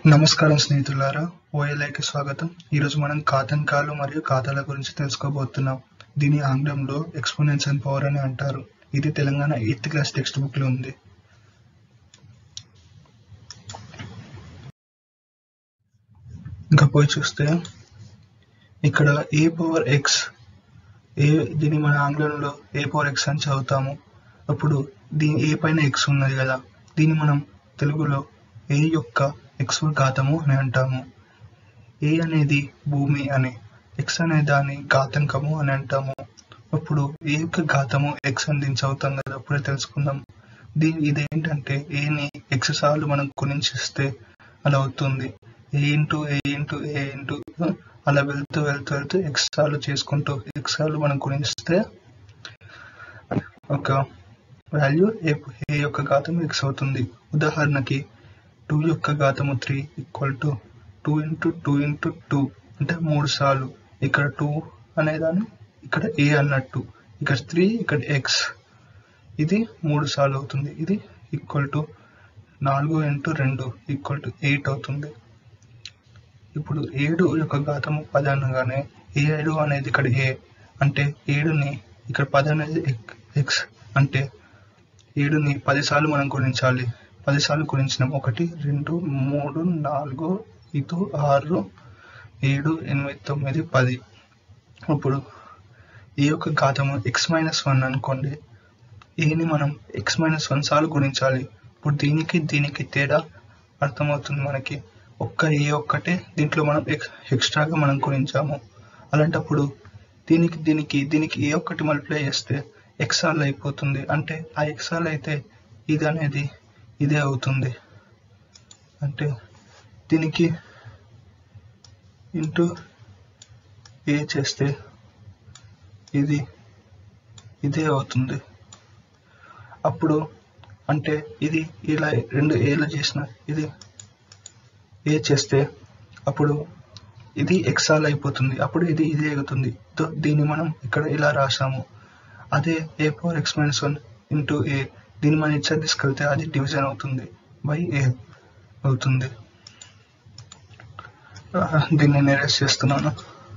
నమస్కారం స్నేహితులారా ఓఎల్ఐకి స్వాగతం ఈరోజు మనం ఘాతాంకాలు మరియు ఖాతాల గురించి తెలుసుకోబోతున్నాం దీని ఆంగ్లంలో ఎక్స్పోనెన్స్ అండ్ పవర్ అని అంటారు ఇది Telangana eighth class textbook లో ఉంది ఇంకా పోయి చూస్తే ఇక్కడ ఏ పవర్ ఎక్స్ ఏ దీన్ని మన ఆంగ్లంలో ఏ పవర్ ఎక్స్ అని చదువుతాము అప్పుడు దీని ఏ పైన ఎక్స్ ఉన్నది కదా దీన్ని మనం తెలుగులో ఏ యొక్క ఎక్స్ ఘాతము అని అంటాము ఏ అనేది భూమి అని ఎక్స్ అనే దాని ఘాతంకము అని అంటాము అప్పుడు ఏ యొక్క ఘాతము ఎక్స్ అని దీన్ని చదువుతాం కదా అప్పుడే తెలుసుకుందాం దీని ఇదేంటంటే ఏని ఎక్స్ సార్లు మనం గుణించిస్తే అలా అవుతుంది A into A into A into అలా వెళ్తూ వెళ్తూ వెళ్తూ ఎక్స్ సార్లు చేసుకుంటూ ఎక్స్ సార్లు మనం గుణిస్తే ఒక వాల్యూ ఏ ఏ యొక్క ఘాతం ఎక్స్ అవుతుంది ఉదాహరణకి టూ యొక్క ఘాతము three equal to two into two into two అంటే మూడు సార్లు ఇక్కడ టూ అనేదాన్ని ఇక్కడ ఏ అన్నట్టు ఇక్కడ త్రీ ఇక్కడ ఎక్స్ ఇది మూడు సార్లు అవుతుంది ఇది ఈక్వల్ టు నాలుగు ఇంటూ రెండు ఈక్వల్ టు ఎయిట్ అవుతుంది ఇప్పుడు ఏడు యొక్క ఘాతము పది అనగానే ఏడు అనేది ఇక్కడ ఏ అంటే ఏడుని ఇక్కడ పది అనేది ఎక్స్ అంటే ఏడుని పదిసార్లు మనం గుణించాలి పదిసార్లు గుణించినాం ఒకటి రెండు మూడు నాలుగు ఐదు ఆరు ఏడు ఎనిమిది తొమ్మిది పది ఇప్పుడు ఈ యొక్క ఘాతము ఎక్స్ మైనస్ వన్ అనుకోండి ఏని మనం ఎక్స్ మైనస్ వన్ సార్లు గుణించాలి ఇప్పుడు దీనికి దీనికి తేడా అర్థమవుతుంది మనకి ఒక్క ఏ ఒక్కటే దీంట్లో మనం ఎక్స్ట్రాగా మనం గుణించాము అలాంటప్పుడు దీనికి దీనికి దీనికి ఏ ఒక్కటి మల్టిప్లై చేస్తే ఎక్సాల్ అయిపోతుంది అంటే ఆ ఎక్సాల్ అయితే ఇది అనేది ఇదే అవుతుంది అంటే దీనికి ఇంటూ ఏ చేస్తే ఇది ఇదే అవుతుంది అప్పుడు అంటే ఇది ఇలా రెండు ఏలు చేసిన ఇది ఏ చేస్తే అప్పుడు ఇది ఎక్సాల్ అయిపోతుంది అప్పుడు ఇది ఇదే అవుతుంది దీన్ని మనం ఇక్కడ ఇలా రాసాము అదే A power X minus one into A దీన్ని మనం ఇచ్చా తీసుకెళ్తే అది డివిజన్ అవుతుంది బై ఏ అవుతుంది దీన్ని నేరేస్ చేస్తున్నాను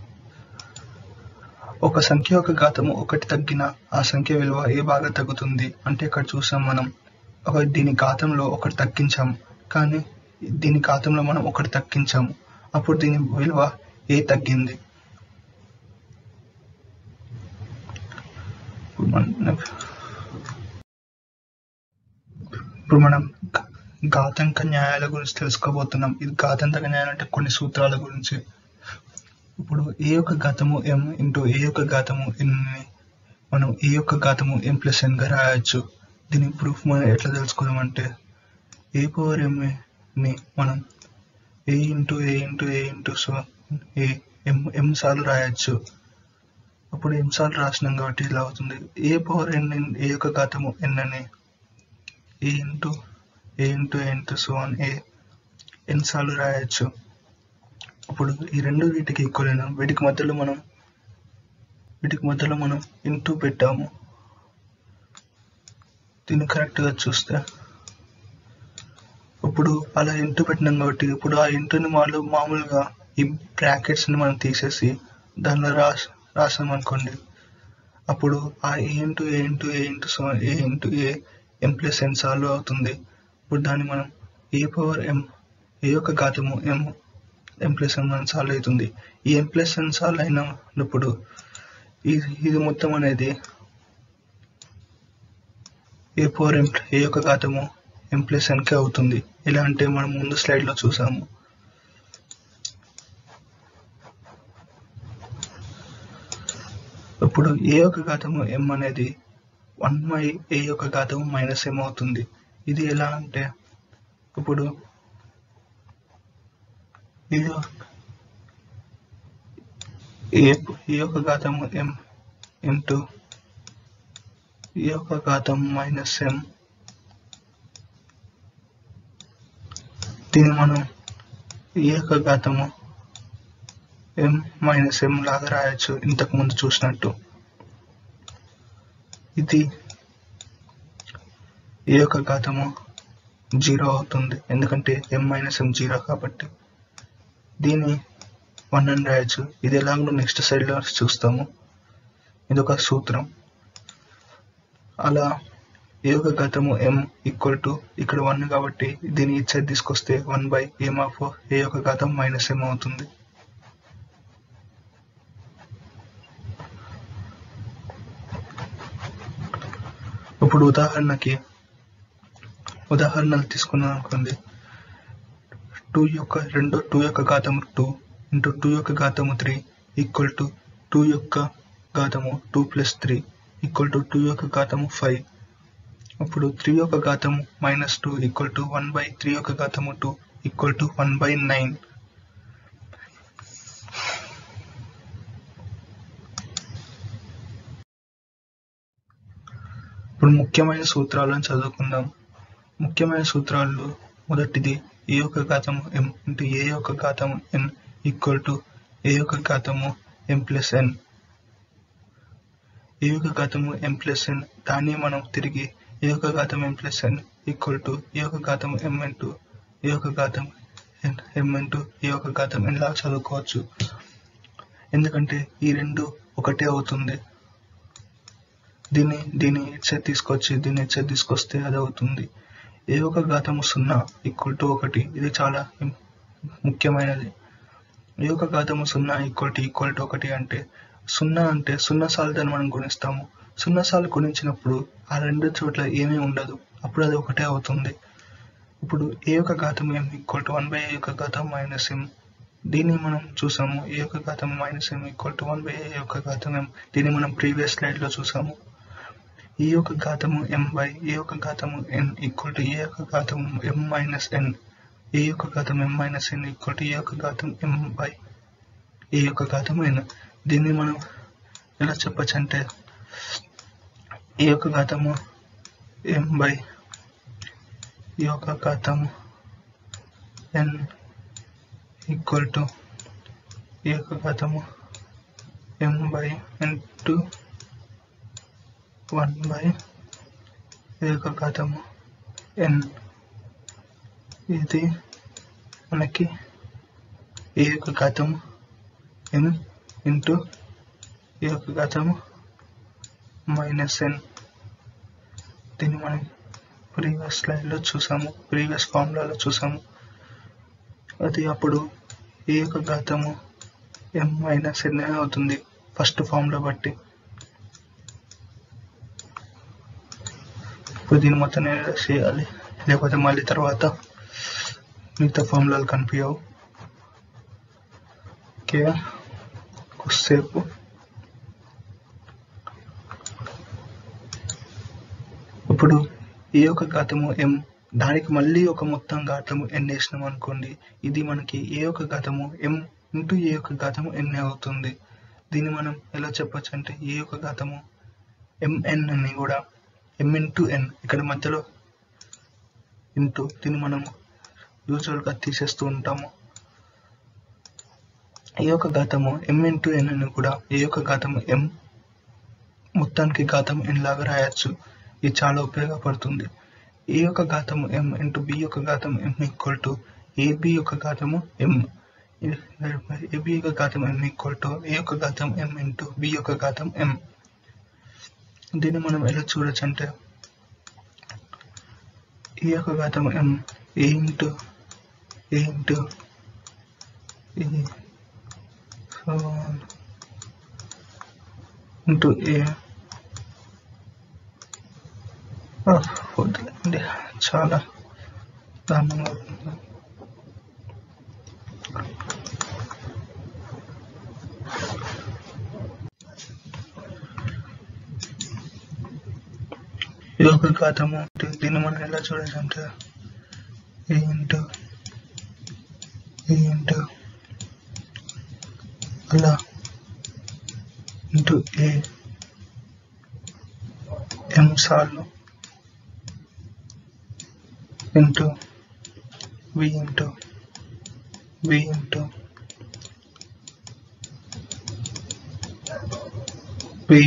ఒక సంఖ్య యొక్క ఘాతము ఒకటి తగ్గిన ఆ సంఖ్య విలువ ఏ బాగా తగ్గుతుంది అంటే ఇక్కడ చూసాం మనం ఒక దీని ఘాతంలో ఒకటి తగ్గించాం కానీ దీని ఘాతంలో మనం ఒకటి తగ్గించాము అప్పుడు దీని విలువ ఏ తగ్గింది ఇప్పుడు మనం ఘాతంక న్యాయాల గురించి తెలుసుకోబోతున్నాం ఇది ఘాతంక న్యాయాలు అంటే కొన్ని సూత్రాల గురించి ఇప్పుడు ఏ యొక్క ఘాతము ఎం ఇంటూ ఏ యొక్క ఘాతము ఎన్ మనం ఏ యొక్క ఘాతము ఎం ప్లస్ ఎన్ గా రాయొచ్చు దీని ప్రూఫ్ మనం ఎట్లా తెలుసుకోదామంటే ఏ పవర్ ఎం ని మనం A into A into A into so A M M సార్లు రాయొచ్చు అప్పుడు ఎం సార్లు రాసినాం కాబట్టి ఇలా అవుతుంది ఏ పవర్ ఎన్ ఏ యొక్క ఘాతము ఎన్ అని A into A into A into so అని ఏ ఎన్ సార్లు రాయొచ్చు అప్పుడు ఈ రెండు వీటికి ఈక్వల్ అయినా వీటికి మధ్యలో మనం వీటికి మధ్యలో మనం ఇంటూ పెట్టాము దీన్ని కరెక్ట్గా చూస్తే ఇప్పుడు అలా ఇంటూ పెట్టినాం కాబట్టి ఇప్పుడు ఆ ఇంటూని వాళ్ళు మామూలుగా ఈ బ్రాకెట్స్ని మనం తీసేసి దానిలో రాస్ రాసాం అనుకోండి అప్పుడు ఆ A into A into A into so A into A M plus N సార్లు అవుతుంది ఇప్పుడు దాన్ని మనం ఏ పవర్ ఎం ఏ యొక్క ఘాతము ఎం ఎం ప్లస్ ఎన్ వన్ సార్లు అవుతుంది ఈ ఎం ప్లస్ ఎన్ సార్లు అయినప్పుడు ఇది ఇది మొత్తం అనేది ఏ పవర్ ఎం ఏ యొక్క ఘాతము ఎం ప్లస్ ఎన్కే అవుతుంది ఎలా అంటే మనం ముందు స్లైడ్లో చూసాము ఇప్పుడు ఏ యొక్క ఘాతము ఎం అనేది వన్ బై ఏ యొక్క ఘాతము మైనస్ ఎం అవుతుంది ఇది ఎలా అంటే ఇప్పుడు ఇది ఏ ఈ యొక్క ఘాతము ఎం ఇంటూ ఈ యొక్క ఘాతం మైనస్ ఎం దీన్ని మనం ఈ యొక్క ఘాతము ఎం మైనస్ ఎం లాగా రాయొచ్చు ఇంతకు ముందు చూసినట్టు ఇది ఈ యొక్క ఘాతము జీరో అవుతుంది ఎందుకంటే ఎం మైనస్ ఎం జీరో కాబట్టి దీన్ని వన్ అని రాయొచ్చు ఇది ఎలాగో నెక్స్ట్ సైడ్లో చూస్తాము ఇది ఒక సూత్రం అలా ఏ యొక్క ఘాతము ఎం ఈక్వల్ టు ఇక్కడ వన్ కాబట్టి దీన్ని ఇటు సైడ్ తీసుకొస్తే one by M of A యొక్క ఘాతం మైనస్ ఎం అవుతుంది ఇప్పుడు ఉదాహరణకి ఉదాహరణలు తీసుకున్నాం అనుకోండి టూ యొక్క రెండో టూ యొక్క ఘాతము టూ ఇంటూ టూ యొక్క ఘాతము త్రీ ఈక్వల్ టు టూ యొక్క ఘాతము two plus three equal to two యొక్క ఘాతము ఫైవ్ అప్పుడు త్రీ యొక్క ఘాతము minus two equal to one by three యొక్క ఘాతము two equal to one by nine ఇప్పుడు ముఖ్యమైన సూత్రాలను చదువుకుందాం ముఖ్యమైన సూత్రాలు మొదటిది ఏ యొక్క ఘాతము ఎం ఇంటూ ఏ యొక్క ఘాతము ఎన్ ఈక్వల్ టు ఏ యొక్క ఘాతము ఎం ప్లస్ ఎన్ ఏ యొక్క ఘాతము ఎం ప్లస్ ఎన్ దాన్ని మనం తిరిగి ఏ యొక్క ఘాతం M plus N equal to A యొక్క ఘాతం ఎం ఇంటూ ఏ యొక్క ఘాతం ఎన్ ఎం ఇంటూ ఏ యొక్క ఘాతం ఎన్ లా చదువుకోవచ్చు ఎందుకంటే ఈ రెండు ఒకటే అవుతుంది దీన్ని దీన్ని ఇచ్చే తీసుకొచ్చి దీన్ని ఇచ్చే తీసుకొస్తే అది అవుతుంది ఏ ఒక ఘాతము సున్నా ఈక్వల్ టు ఒకటి ఇది చాలా ఇం- ముఖ్యమైనది ఏ ఒక ఘాతము సున్నా ఈక్వల్ టు ఈక్వల్ టు ఒకటి అంటే సున్నా అంటే సున్నా సార్లు మనం గుణిస్తాము సున్నా సార్లు గుణించినప్పుడు ఆ రెండు చోట్ల ఏమీ ఉండదు అప్పుడు అది ఒకటే అవుతుంది ఇప్పుడు ఏ యొక్క ఘాతం M equal to one by A యొక్క ఘాతం మైనస్ ఎం దీన్ని మనం చూసాము ఏ యొక్క ఘాతం minus M equal to one by A యొక్క ఘాతం ఎం దీన్ని మనం ప్రీవియస్ స్లైడ్ లో చూసాము ఈ యొక్క ఘాతము ఎం బై ఏ యొక్క ఘాతము ఎన్ ఈక్వల్ టు ఏ యొక్క ఘాతము ఎం మైనస్ ఎన్ ఏ యొక్క ఘాతం M minus N equal to A యొక్క ఘాతం ఎం బై ఏ యొక్క ఘాతం ఎన్ దీన్ని మనం ఎలా చెప్పచ్చు అంటే ఏ యొక్క ఘాతము ఎం బై ఈ యొక్క ఘాతము ఎన్ ఈక్వల్ టు ఈ యొక్క ఘాతము M by N to one by E యొక్క ఘాతము ఎన్ ఇది మనకి ఈ యొక్క ఘాతము ఎన్ ఇంటూ ఈ యొక్క ఘాతము మైనస్ ఎన్ దీన్ని మనం ప్రీవియస్ స్లైడ్లో చూసాము ప్రీవియస్ ఫార్ములాలో చూసాము అది అప్పుడు ఏ యొక్క ఘాతము ఎం మైనస్ ఎన్ అవుతుంది ఫస్ట్ ఫార్ములా బట్టి ఇప్పుడు దీన్ని మొత్తం నేను చేయాలి లేకపోతే మళ్ళీ తర్వాత మిగతా ఫార్ములాలు కనిపించవు ఓకే కొద్దిసేపు ఇప్పుడు ఈ యొక్క ఘాతము ఎం దానికి మళ్ళీ ఒక మొత్తం ఘాతము ఎన్ వేసినాం అనుకోండి ఇది మనకి ఏ యొక్క ఘాతము ఎం ఇంటూ ఏ యొక్క ఘాతము ఎన్ అవుతుంది దీన్ని మనం ఎలా చెప్పొచ్చు అంటే ఏ యొక్క ఘాతము ఎంఎన్ అని కూడా ఎం ఇంటూ ఎన్ ఇక్కడ మధ్యలో ఇంటూ దీన్ని మనం యూజువల్గా తీసేస్తూ ఉంటాము ఈ యొక్క ఘాతము ఎం ఇంటూ ఎన్ అని కూడా ఏ యొక్క ఘాతము ఎం మొత్తానికి ఘాతం ఎన్ లాగా రాయొచ్చు ఇది చాలా ఉపయోగపడుతుంది ఏ యొక్క ఘాతము ఎం ఇంటూ బి యొక్క ఘాతం ఎం ఈక్వల్ టు ఏబి యొక్క ఘాతము ఎం ఏబి యొక్క ఘాతం ఎం ఈక్వల్ టు ఏ యొక్క ఘాతం ఎం ఇంటూ బి యొక్క ఘాతం ఎం దీన్ని మనం ఎలా చూడొచ్చు అంటే ఈ యొక్క ఘాతం M A into A into A into A వద్దులేండి చాలా దారుణంగా అవుతుంది ఇది ఒక ఘాతము దీన్ని మనం ఎలా చూడొచ్చు అంటే ఏ ఇంటూ ఏ ఇంటూ అలా ఇంటూ ఏ ఎం సార్లు into V into V into V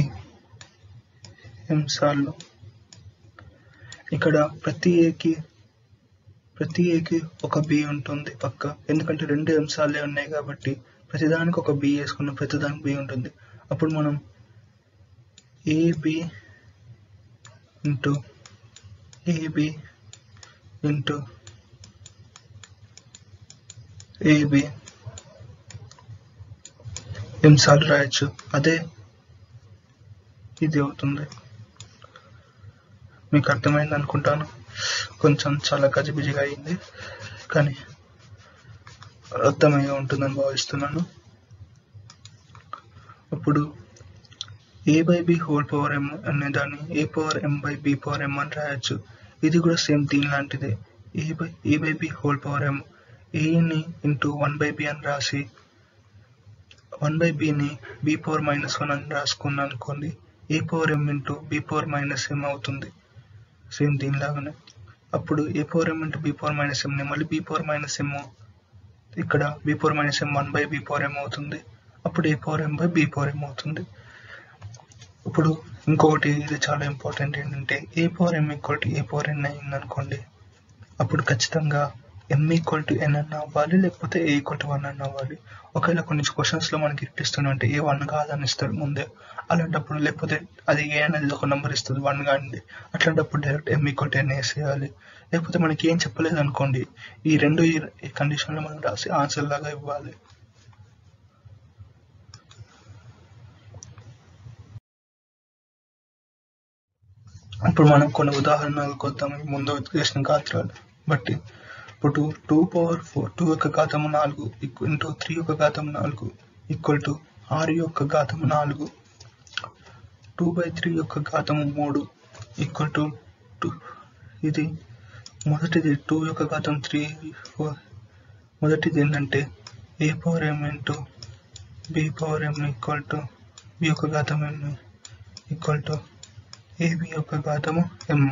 M సార్లు ఇక్కడ ప్రతి ఏకి ప్రతి ఏకి ఒక బి ఉంటుంది పక్క ఎందుకంటే రెండు అంశాలే ఉన్నాయి కాబట్టి ప్రతిదానికి ఒక బి వేసుకున్న ప్రతిదానికి బి ఉంటుంది అప్పుడు మనం A B into A B into A B ఎంసార్లు రాయొచ్చు అదే ఇది అవుతుంది మీకు అర్థమైంది అనుకుంటాను కొంచెం చాలా గజిబిజిగా అయింది కానీ అర్థమయ్యే ఉంటుందని భావిస్తున్నాను ఇప్పుడు A by B whole power M అనే దాన్ని A power M by B power M అని రాయొచ్చు ఇది కూడా సేమ్ దీని లాంటిదే A by A by B whole power M ఏని ఇంటూ వన్ బై బి అని రాసి వన్ బై బిని బి పవర్ మైనస్ వన్ అని రాసుకున్నాను అనుకోండి A power M into B power minus M అవుతుంది సేమ్ దీనిలాగానే అప్పుడు A power M into B power minus ఎంని మళ్ళీ బి పవర్ మైనస్ ఎమ్ ఇక్కడ B power minus M one by B power M అవుతుంది అప్పుడు A power M by B power M అవుతుంది ఇప్పుడు ఇంకొకటి ఇది చాలా ఇంపార్టెంట్ ఏంటంటే A power M equal to A power N అయింది అనుకోండి అప్పుడు ఖచ్చితంగా ఎం ఈక్వల్ టు ఎన్ అన్న అవ్వాలి లేకపోతే ఏ ఈక్వల్ టు వన్ అన్న అవ్వాలి ఒకవేళ కొన్ని క్వశ్చన్స్లో మనకి ఇప్పిస్తుందంటే ఏ వన్ కాదని ఇస్తారు ముందే అలాంటప్పుడు లేకపోతే అది ఏ అనేది ఒక నెంబర్ ఇస్తుంది వన్ కానిది అట్లాంటప్పుడు direct M equal to N వేసేయాలి లేకపోతే మనకి ఏం చెప్పలేదు అనుకోండి ఈ రెండు ఈ కండిషన్లో మనం రాసి ఆన్సర్ లాగా ఇవ్వాలి ఇప్పుడు మనం కొన్ని ఉదాహరణలు కొద్దాం ఈ ముందు చేసిన గాత్రాలు బట్టి ఇప్పుడు టూ పవర్ ఫోర్ టూ యొక్క ఘాతము నాలుగు ఇంటూ త్రీ యొక్క ఘాతము నాలుగు ఈక్వల్ టు ఆరు యొక్క ఘాతము నాలుగు టూ బై త్రీ యొక్క ఘాతము మూడు ఈక్వల్ టు టూ ఇది మొదటిది టూ యొక్క ఘాతం త్రీ ఫోర్ మొదటిది ఏంటంటే A power M into B power M equal to B యొక్క ఘాతం ఎం ఈక్వల్ టు ఏబి యొక్క ఘాతము ఎం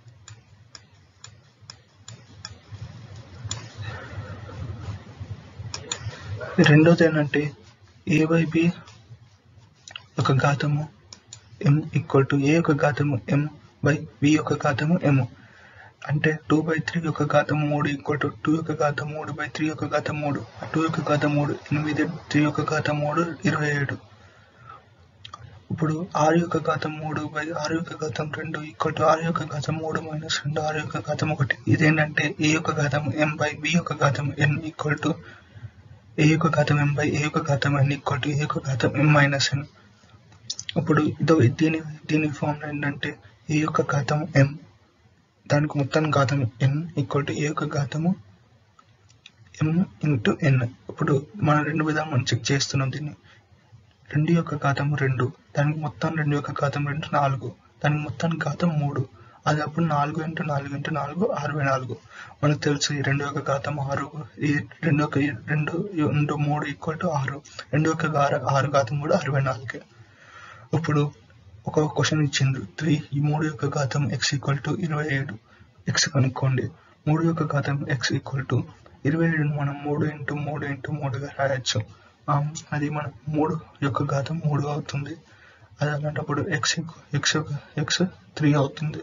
రెండోది ఏంటంటే ఏ బై బి యొక్క ఘాతము ఎం ఈక్వల్ టు ఏ యొక్క ఘాతము ఎం బై బి యొక్క ఘాతము ఎం అంటే టూ బై త్రీ యొక్క ఘాతం మూడు ఈక్వల్ టు టూ యొక్క ఘాతం మూడు బై త్రీ యొక్క ఘాతం మూడు టూ యొక్క ఘాతం మూడు ఎనిమిది త్రీ యొక్క ఘాతం మూడు ఇరవై ఏడు ఇప్పుడు ఆరు యొక్క ఘాతం మూడు బై ఆరు యొక్క ఘాతం రెండు ఈక్వల్ టు ఆరు యొక్క ఘాతం మూడు మైనస్ రెండు ఆరు యొక్క ఘాతం ఒకటి ఇదేంటంటే ఏ యొక్క ఘాతం ఎం బై బి యొక్క ఘాతం ఎన్ ఈక్వల్ టు ఏ యొక్క ఘాతం ఎం బై ఏ యొక్క ఘాతం ఎన్ ఈక్వల్ టు ఏ యొక్క ఘాతం ఎం మైనస్ ఎన్ ఇప్పుడు ఇదో దీని దీని ఫామ్ ఏంటంటే ఏ యొక్క ఘాతం ఎం దానికి మొత్తం ఘాతం ఎన్ ఈక్వల్ టు ఏ యొక్క ఘాతము ఎం ఇంటూ ఎన్ ఇప్పుడు మనం రెండు విధాలు మనం చెక్ చేస్తున్నాం దీన్ని రెండు యొక్క ఘాతం రెండు దానికి మొత్తం రెండు యొక్క ఘాతం రెండు నాలుగు దానికి మొత్తం ఘాతం మూడు అది అప్పుడు నాలుగు ఇంటూ నాలుగు ఇంటూ నాలుగు అరవై నాలుగు మనకు తెలుసు ఈ రెండు యొక్క ఘాతం ఆరు ఈ రెండు యొక్క రెండు రెండు మూడు ఈక్వల్ టు ఆరు రెండు యొక్క ఆరు ఆరు ఘాతం కూడా అరవై నాలుగే ఇప్పుడు ఒక క్వశ్చన్ ఇచ్చిండ్రు త్రీ ఈ మూడు యొక్క ఘాతం ఎక్స్ ఈక్వల్ టు ఇరవై ఏడు ఎక్స్ కనుక్కోండి మూడు యొక్క ఘాతం ఎక్స్ ఈక్వల్ టు ఇరవై ఏడును మనం మూడు ఇంటూ మూడు ఇంటూ మూడుగా రాయొచ్చు అది మన మూడు యొక్క ఘాతం మూడు అవుతుంది అది అలాంటప్పుడు ఎక్స్ ఎక్స్ ఎక్స్ త్రీ అవుతుంది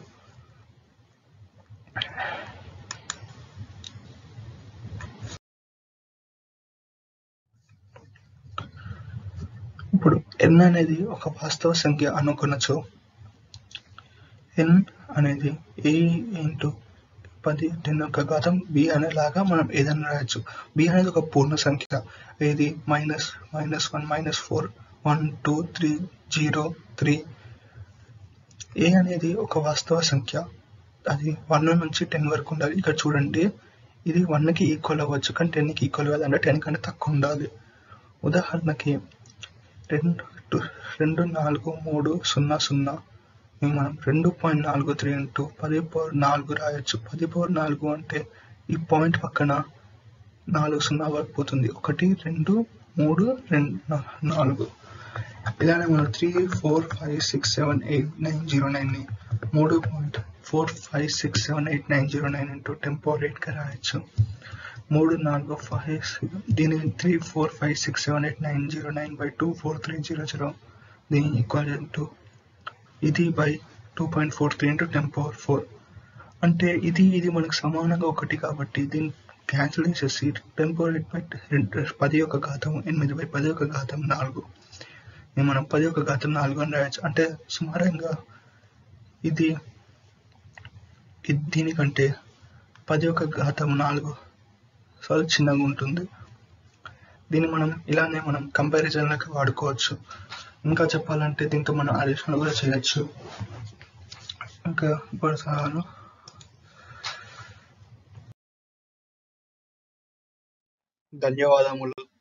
ఇప్పుడు ఎన్ అనేది ఒక వాస్తవ సంఖ్య అనుకున్నచో ఎన్ అనేది ఏ ఇంటూ పది టెన్ యొక్క ఘాతం బి అనేలాగా మనం ఏదైనా రాయొచ్చు బి అనేది ఒక పూర్ణ సంఖ్య ఇది minus minus one minus four one two three zero three A అనేది ఒక వాస్తవ సంఖ్య అది వన్ నుంచి టెన్ వరకు ఉండాలి ఇక్కడ చూడండి ఇది వన్కి ఈక్వల్ అవ్వచ్చు కానీ టెన్కి ఈక్వల్ కాదంటే టెన్ కంటే తక్కువ ఉండాలి ఉదాహరణకి రెండు రెండు నాలుగు మూడు సున్నా సున్నా మనం రెండు పాయింట్ నాలుగు త్రీ ఇంటూ పది పవర్ నాలుగు రాయొచ్చు పది పవర్ నాలుగు అంటే ఈ పాయింట్ పక్కన నాలుగు సున్నా వరకు పోతుంది ఒకటి రెండు మూడు రెండు నాలుగు ఇలానే మనం three four five six seven eight nine zero నైన్ని మూడు point four five six seven eight nine zero nine into ten power ఎయిట్గా రాయొచ్చు మూడు నాలుగు ఫైవ్ దీని three four five six seven eight nine zero nine by two four three zero zero దీని equal to ఇది by two point four three into ten power four అంటే ఇది ఇది మనకు సమానంగా ఒకటి కాబట్టి దీన్ని క్యాన్సిల్ చేసేసి టెన్ పవర్ ఎయిట్ బై రెండు పది యొక్క ఘాతం ఎనిమిది బై పది యొక్క ఘాతం నాలుగు ఇది మనం పది యొక్క ఘాతం నాలుగు అని రాయొచ్చు అంటే సుమారంగా ఇది ఇది దీనికంటే పది యొక్క ఘాతం నాలుగు సార్లు చిన్నగా ఉంటుంది దీన్ని మనం ఇలానే మనం కంపారిజన్లకు వాడుకోవచ్చు ఇంకా చెప్పాలంటే దీంతో మనం అడిషన్ కూడా చేయొచ్చు ఇంకా ఇప్పుడు సహాలు ధన్యవాదములు